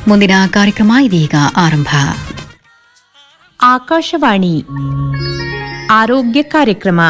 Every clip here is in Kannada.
ಮುಂದಿನ ಕಾರ್ಯಕ್ರಮ ಇದೀಗ ಆರಂಭ ಆಕಾಶವಾಣಿ ಆರೋಗ್ಯ ಕಾರ್ಯಕ್ರಮ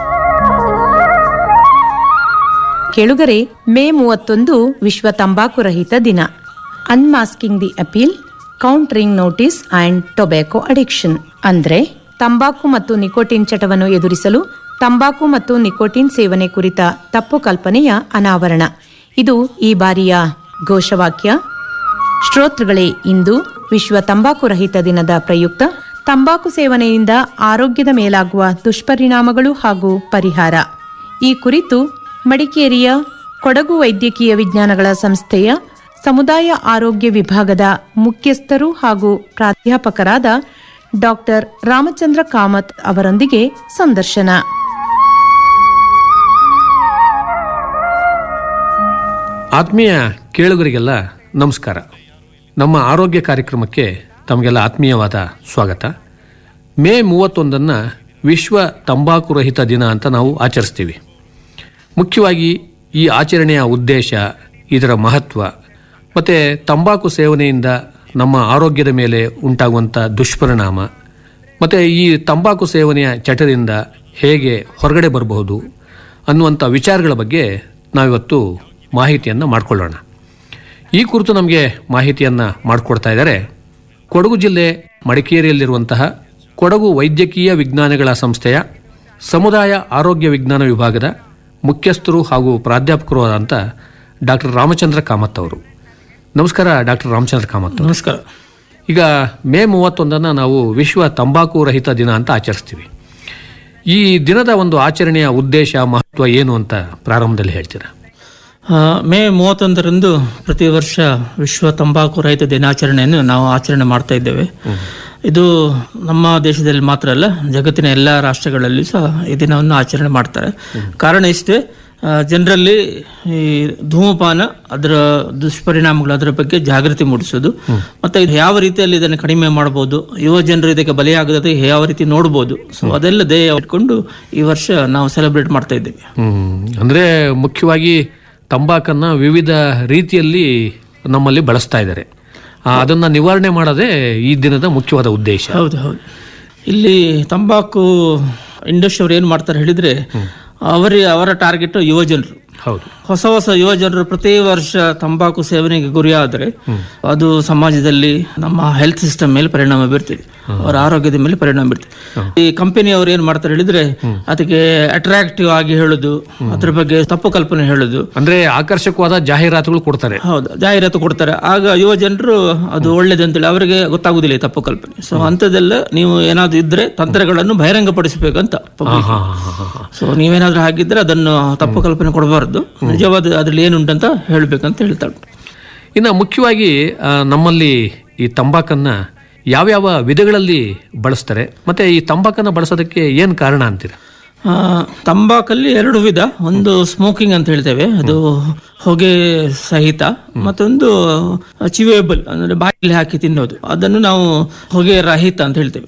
ಕೆಳುಗರೆ ಮೇ ಮೂವತ್ತೊಂದು ವಿಶ್ವ ತಂಬಾಕು ರಹಿತ ದಿನ unmasking the appeal countering notice and tobacco addiction ಅಂದ್ರೆ ತಂಬಾಕು ಮತ್ತು ನಿಕೋಟಿನ್ ಚಟವನ್ನು ಎದುರಿಸಲು ತಂಬಾಕು ಮತ್ತು ನಿಕೋಟಿನ್ ಸೇವನೆ ಕುರಿತ ತಪ್ಪು ಕಲ್ಪನೆಯ ಅನಾವರಣ ಇದು ಈ ಬಾರಿಯ ಘೋಷವಾಕ್ಯ ಶ್ರೋತೃಗಳೇ ಇಂದು ವಿಶ್ವ ತಂಬಾಕು ರಹಿತ ದಿನದ ಪ್ರಯುಕ್ತ ತಂಬಾಕು ಸೇವನೆಯಿಂದ ಆರೋಗ್ಯದ ಮೇಲಾಗುವ ದುಷ್ಪರಿಣಾಮಗಳು ಹಾಗೂ ಪರಿಹಾರ ಈ ಕುರಿತು ಮಡಿಕೇರಿಯ ಕೊಡಗು ವೈದ್ಯಕೀಯ ವಿಜ್ಞಾನಗಳ ಸಂಸ್ಥೆಯ ಸಮುದಾಯ ಆರೋಗ್ಯ ವಿಭಾಗದ ಮುಖ್ಯಸ್ಥರು ಹಾಗೂ ಪ್ರಾಧ್ಯಾಪಕರಾದ ಡಾಕ್ಟರ್ ರಾಮಚಂದ್ರ ಕಾಮತ್ ಅವರೊಂದಿಗೆ ಸಂದರ್ಶನ ಆತ್ಮೀಯ ಕೇಳುಗರಿಗೆಲ್ಲ ನಮಸ್ಕಾರ ನಮ್ಮ ಆರೋಗ್ಯ ಕಾರ್ಯಕ್ರಮಕ್ಕೆ ತಮಗೆಲ್ಲ ಆತ್ಮೀಯವಾದ ಸ್ವಾಗತ ಮೇ ಮೂವತ್ತೊಂದನ್ನು ವಿಶ್ವ ತಂಬಾಕು ರಹಿತ ದಿನ ಅಂತ ನಾವು ಆಚರಿಸ್ತೀವಿ ಮುಖ್ಯವಾಗಿ ಈ ಆಚರಣೆಯ ಉದ್ದೇಶ ಇದರ ಮಹತ್ವ ಮತ್ತು ತಂಬಾಕು ಸೇವನೆಯಿಂದ ನಮ್ಮ ಆರೋಗ್ಯದ ಮೇಲೆ ಉಂಟಾಗುವಂಥ ದುಷ್ಪರಿಣಾಮ ಮತ್ತು ಈ ತಂಬಾಕು ಸೇವನೆಯ ಚಟದಿಂದ ಹೇಗೆ ಹೊರಗಡೆ ಬರಬಹುದು ಅನ್ನುವಂಥ ವಿಚಾರಗಳ ಬಗ್ಗೆ ನಾವಿವತ್ತು ಮಾಹಿತಿಯನ್ನು ಮಾಡಿಕೊಳ್ಳೋಣ ಈ ಕುರಿತು ನಮಗೆ ಮಾಹಿತಿಯನ್ನು ಮಾಡಿಕೊಡ್ತಾ ಇದ್ದಾರೆ ಕೊಡಗು ಜಿಲ್ಲೆ ಮಡಿಕೇರಿಯಲ್ಲಿರುವಂತಹ ಕೊಡಗು ವೈದ್ಯಕೀಯ ವಿಜ್ಞಾನಗಳ ಸಂಸ್ಥೆಯ ಸಮುದಾಯ ಆರೋಗ್ಯ ವಿಜ್ಞಾನ ವಿಭಾಗದ ಮುಖ್ಯಸ್ಥರು ಹಾಗೂ ಪ್ರಾಧ್ಯಾಪಕರು ಆದಂಥ ಡಾಕ್ಟರ್ ರಾಮಚಂದ್ರ ಕಾಮತ್ ಅವರು ನಮಸ್ಕಾರ ಡಾಕ್ಟರ್ ರಾಮಚಂದ್ರ ಕಾಮತ್ ಅವರು. ನಮಸ್ಕಾರ ಈಗ ಮೇ ಮೂವತ್ತೊಂದನ್ನು ನಾವು ವಿಶ್ವ ತಂಬಾಕು ರಹಿತ ದಿನ ಅಂತ ಆಚರಿಸ್ತೀವಿ ಈ ದಿನದ ಒಂದು ಆಚರಣೆಯ ಉದ್ದೇಶ ಮಹತ್ವ ಏನು ಅಂತ ಪ್ರಾರಂಭದಲ್ಲಿ ಹೇಳ್ತೀರಾ ಆ, ಮೇ ಮೂವತ್ತೊಂದರಂದು ಪ್ರತಿ ವರ್ಷ ವಿಶ್ವ ತಂಬಾಕು ರಹಿತ ದಿನಾಚರಣೆಯನ್ನು ನಾವು ಆಚರಣೆ ಮಾಡ್ತಾ ಇದ್ದೇವೆ ಇದು ನಮ್ಮ ದೇಶದಲ್ಲಿ ಮಾತ್ರ ಅಲ್ಲ ಜಗತ್ತಿನ ಎಲ್ಲ ರಾಷ್ಟ್ರಗಳಲ್ಲಿ ಸಹ ಈ ದಿನವನ್ನು ಆಚರಣೆ ಮಾಡ್ತಾರೆ ಕಾರಣ ಇಷ್ಟೇ ಜನರಲ್ಲಿ ಈ ಧೂಮಪಾನ ಅದರ ದುಷ್ಪರಿಣಾಮಗಳು ಅದರ ಬಗ್ಗೆ ಜಾಗೃತಿ ಮೂಡಿಸೋದು ಮತ್ತೆ ಇದು ಯಾವ ರೀತಿಯಲ್ಲಿ ಇದನ್ನು ಕಡಿಮೆ ಮಾಡಬಹುದು ಯುವ ಜನರು ಇದಕ್ಕೆ ಬಲಿಯಾಗದೆ ಯಾವ ರೀತಿ ನೋಡಬಹುದು ಸೊ ಅದೆಲ್ಲ ಧ್ಯೇಯ ಇಟ್ಕೊಂಡು ಈ ವರ್ಷ ನಾವು ಸೆಲೆಬ್ರೇಟ್ ಮಾಡ್ತಾ ಇದ್ದೇವೆ ಹ್ಮ್. ಅಂದ್ರೆ ಮುಖ್ಯವಾಗಿ ತಂಬಾಕನ್ನ ವಿವಿಧ ರೀತಿಯಲ್ಲಿ ನಮ್ಮಲ್ಲಿ ಬಳಸ್ತಾ ಇದ್ದಾರೆ ಆ, ಅದನ್ನ ನಿವಾರಣೆ ಮಾಡೋದೇ ಈ ದಿನದ ಮುಖ್ಯವಾದ ಉದ್ದೇಶ ಹೌದು ಹೌದು ಇಲ್ಲಿ ತಂಬಾಕು ಇಂಡಸ್ಟ್ರಿ ಅವ್ರು ಏನ್ ಮಾಡ್ತಾರೆ ಹೇಳಿದ್ರೆ ಅವರ ಅವರ ಟಾರ್ಗೆಟ್ ಯುವ ಜನರು ಹೌದು ಹೊಸ ಹೊಸ ಯುವ ಜನರು ಪ್ರತಿ ವರ್ಷ ತಂಬಾಕು ಸೇವನೆಗೆ ಗುರಿಯಾದರೆ ಅದು ಸಮಾಜದಲ್ಲಿ ನಮ್ಮ ಹೆಲ್ತ್ ಸಿಸ್ಟಮ್ ಮೇಲೆ ಪರಿಣಾಮ ಬೀರ್ತಿದೆ ಅವರ ಆರೋಗ್ಯದ ಮೇಲೆ ಪರಿಣಾಮ ಬೀರ್ತಿದೆ ಈ ಕಂಪನಿ ಅವ್ರು ಏನ್ ಮಾಡ್ತಾರೆ ಹೇಳಿದ್ರೆ ಅದಕ್ಕೆ ಅಟ್ರಾಕ್ಟಿವ್ ಆಗಿ ಹೇಳುದು ಅದ್ರ ಬಗ್ಗೆ ತಪ್ಪು ಕಲ್ಪನೆ ಹೇಳುದು ಅಂದ್ರೆ ಆಕರ್ಷಕವಾದ ಜಾಹೀರಾತುಗಳು ಕೊಡ್ತಾರೆ ಹೌದು ಜಾಹೀರಾತು ಕೊಡ್ತಾರೆ ಆಗ ಯುವ ಜನರು ಅದು ಒಳ್ಳೇದು ಅಂತೇಳಿ ಅವರಿಗೆ ಗೊತ್ತಾಗುದಿಲ್ಲ ಈ ತಪ್ಪು ಕಲ್ಪನೆ ಸೊ ಅಂಥದ್ದೆಲ್ಲ ನೀವು ಏನಾದ್ರು ಇದ್ರೆ ತಂತ್ರಗಳನ್ನು ಬಹಿರಂಗಪಡಿಸಬೇಕಂತ public. ಹಾ, ಹಾ, ಹಾ, ಹಾ. ಸೊ ನೀವೇನಾದ್ರೂ ಹಾಗಿದ್ರೆ ಅದನ್ನು ತಪ್ಪು ಕಲ್ಪನೆ ಕೊಡಬಾರ್ದು ನಿಜವಾದ ಅದ್ರಲ್ಲಿ ಏನುಂಟಂತ ಹೇಳ್ಬೇಕಂತ ಹೇಳ್ತಾರೆ ಇನ್ನು ಮುಖ್ಯವಾಗಿ ಆ, ನಮ್ಮಲ್ಲಿ ಈ ತಂಬಾಕನ್ನ ಯಾವ್ಯಾವ ವಿಧಗಳಲ್ಲಿ ಬಳಸ್ತಾರೆ ಮತ್ತೆ ಈ ತಂಬಾಕನ್ನ ಬಳಸೋದಕ್ಕೆ ಏನ್ ಕಾರಣ ಅಂತೀರಾ ಆ, ತಂಬಾಕಲ್ಲಿ ಎರಡು ವಿಧ ಒಂದು ಸ್ಮೋಕಿಂಗ್ ಅಂತ ಹೇಳ್ತೇವೆ ಅದು ಹೊಗೆ ಸಹಿತ ಮತ್ತೊಂದು ಚಿವೇಬಲ್ ಅಂದ್ರೆ ಬಾಯಲ್ಲಿ ಹಾಕಿ ತಿನ್ನೋದು ಅದನ್ನು ನಾವು ಹೊಗೆ ರಹಿತ ಅಂತ ಹೇಳ್ತೇವೆ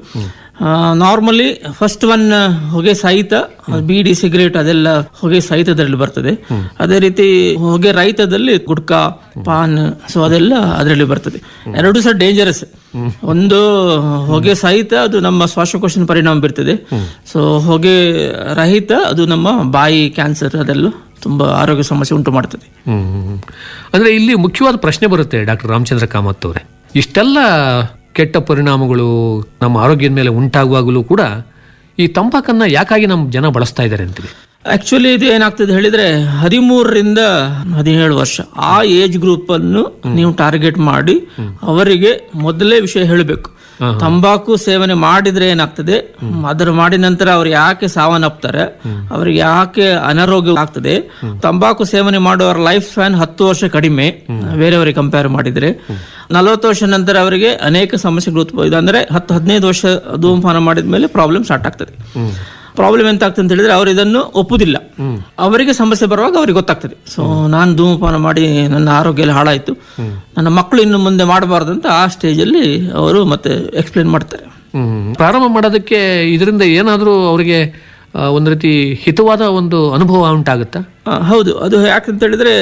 ನಾರ್ಮಲಿ ಫಸ್ಟ್ ಒನ್ ಹೊಗೆ ಸಹಿತ ಬೀಡಿ ಸಿಗರೇಟ್ ಅದೆಲ್ಲ ಹೊಗೆ ಸಹಿತದಲ್ಲಿ ಬರ್ತದೆ ಅದೇ ರೀತಿ ಹೊಗೆ ರಹಿತದಲ್ಲಿ ಗುಡ್ಕಾ ಪಾನ್ ಸೊ ಅದೆಲ್ಲ ಅದರಲ್ಲಿ ಬರ್ತದೆ ಎರಡು ಸಹ ಡೇಂಜರಸ್ ಒಂದು ಹೊಗೆ ಸಹಿತ ಅದು ನಮ್ಮ ಶ್ವಾಸಕೋಶನ ಪರಿಣಾಮ ಬೀರ್ತದೆ ಸೊ ಹೊಗೆ ರಹಿತ ಅದು ನಮ್ಮ ಬಾಯಿ ಕ್ಯಾನ್ಸರ್ ಅದೆಲ್ಲ ತುಂಬಾ ಆರೋಗ್ಯ ಸಮಸ್ಯೆ ಉಂಟು ಮಾಡ್ತದೆ ಹ್ಮ್. ಅಂದ್ರೆ ಇಲ್ಲಿ ಮುಖ್ಯವಾದ ಪ್ರಶ್ನೆ ಬರುತ್ತೆ ಡಾಕ್ಟರ್ ರಾಮಚಂದ್ರ ಕಾಮತ್ ಅವರೇ ಇಷ್ಟೆಲ್ಲ ಕೆಟ್ಟ ಪರಿಣಾಮಗಳು ನಮ್ಮ ಆರೋಗ್ಯದ ಮೇಲೆ ಉಂಟಾಗುವಾಗಲೂ ಕೂಡ ಈ ತಂಬಾಕನ್ನ ಯಾಕಾಗಿ ನಮ್ಮ ಜನ ಬಳಸ್ತಾ ಇದ್ದಾರೆ ಅಂತೀವಿ ಆಕ್ಚುಲಿ ಇದು ಏನಾಗ್ತದೆ ಹೇಳಿದ್ರೆ ಹದಿಮೂರರಿಂದ ಹದಿನೇಳು ವರ್ಷ ಆ ಏಜ್ ಗ್ರೂಪ್ ಅನ್ನು ನೀವು ಟಾರ್ಗೆಟ್ ಮಾಡಿ ಅವರಿಗೆ ಮೊದಲೇ ವಿಷಯ ಹೇಳಬೇಕು ತಂಬಾಕು ಸೇವನೆ ಮಾಡಿದ್ರೆ ಏನಾಗ್ತದೆ ಅದರ ಮಾಡಿದ ನಂತರ ಅವ್ರು ಯಾಕೆ ಸಾವನ್ನಪ್ತಾರೆ ಅವ್ರಿಗೆ ಯಾಕೆ ಅನಾರೋಗ್ಯ ಆಗ್ತದೆ ತಂಬಾಕು ಸೇವನೆ ಮಾಡುವವರ ಲೈಫ್ ಸ್ಪ್ಯಾನ್ ಹತ್ತು ವರ್ಷ ಕಡಿಮೆ ಬೇರೆಯವರಿಗೆ ಕಂಪೇರ್ ಮಾಡಿದ್ರೆ ನಲವತ್ತು ವರ್ಷ ನಂತರ ಅವರಿಗೆ ಅನೇಕ ಸಮಸ್ಯೆಗಳು ಉತ್ಪನ್ನ ಅಂದ್ರೆ ಹತ್ತು ಹದಿನೈದು ವರ್ಷ ಧೂಮಪಾನ ಮಾಡಿದ ಮೇಲೆ ಪ್ರಾಬ್ಲಮ್ ಸ್ಟಾರ್ಟ್ ಆಗ್ತದೆ ಪ್ರಾಬ್ಲಮ್ ಎಂತ ಆಗ್ತದೆ ಅಂತ ಹೇಳಿದ್ರೆ ಅವರು ಇದನ್ನು ಒಪ್ಪುದಿಲ್ಲ ಅವರಿಗೆ ಸಮಸ್ಯೆ ಬರುವಾಗ ಅವರಿಗೆ ಗೊತ್ತಾಗ್ತದೆ ಸೊ ನಾನು ಧೂಮಪಾನ ಮಾಡಿ ನನ್ನ ಆರೋಗ್ಯ ಎಲ್ಲ ಹಾಳಾಯ್ತು ನನ್ನ ಮಕ್ಕಳು ಇನ್ನು ಮುಂದೆ ಮಾಡಬಾರ್ದು ಅಂತ ಆ ಸ್ಟೇಜಲ್ಲಿ ಅವರು ಮತ್ತೆ ಎಕ್ಸ್ಪ್ಲೇನ್ ಮಾಡ್ತಾರೆ ಹ್ಮ್. ಪ್ರಾರಂಭ ಮಾಡೋದಕ್ಕೆ ಇದರಿಂದ ಏನಾದರೂ ಅವರಿಗೆ ಒಂದು ರೀತಿ ಹಿತವಾದ ಒಂದು ಅನುಭವ ಉಂಟಾಗುತ್ತಾ ಆ, ಹೌದು ಅದು ಯಾಕಂತ ಹೇಳಿದ್ರೆ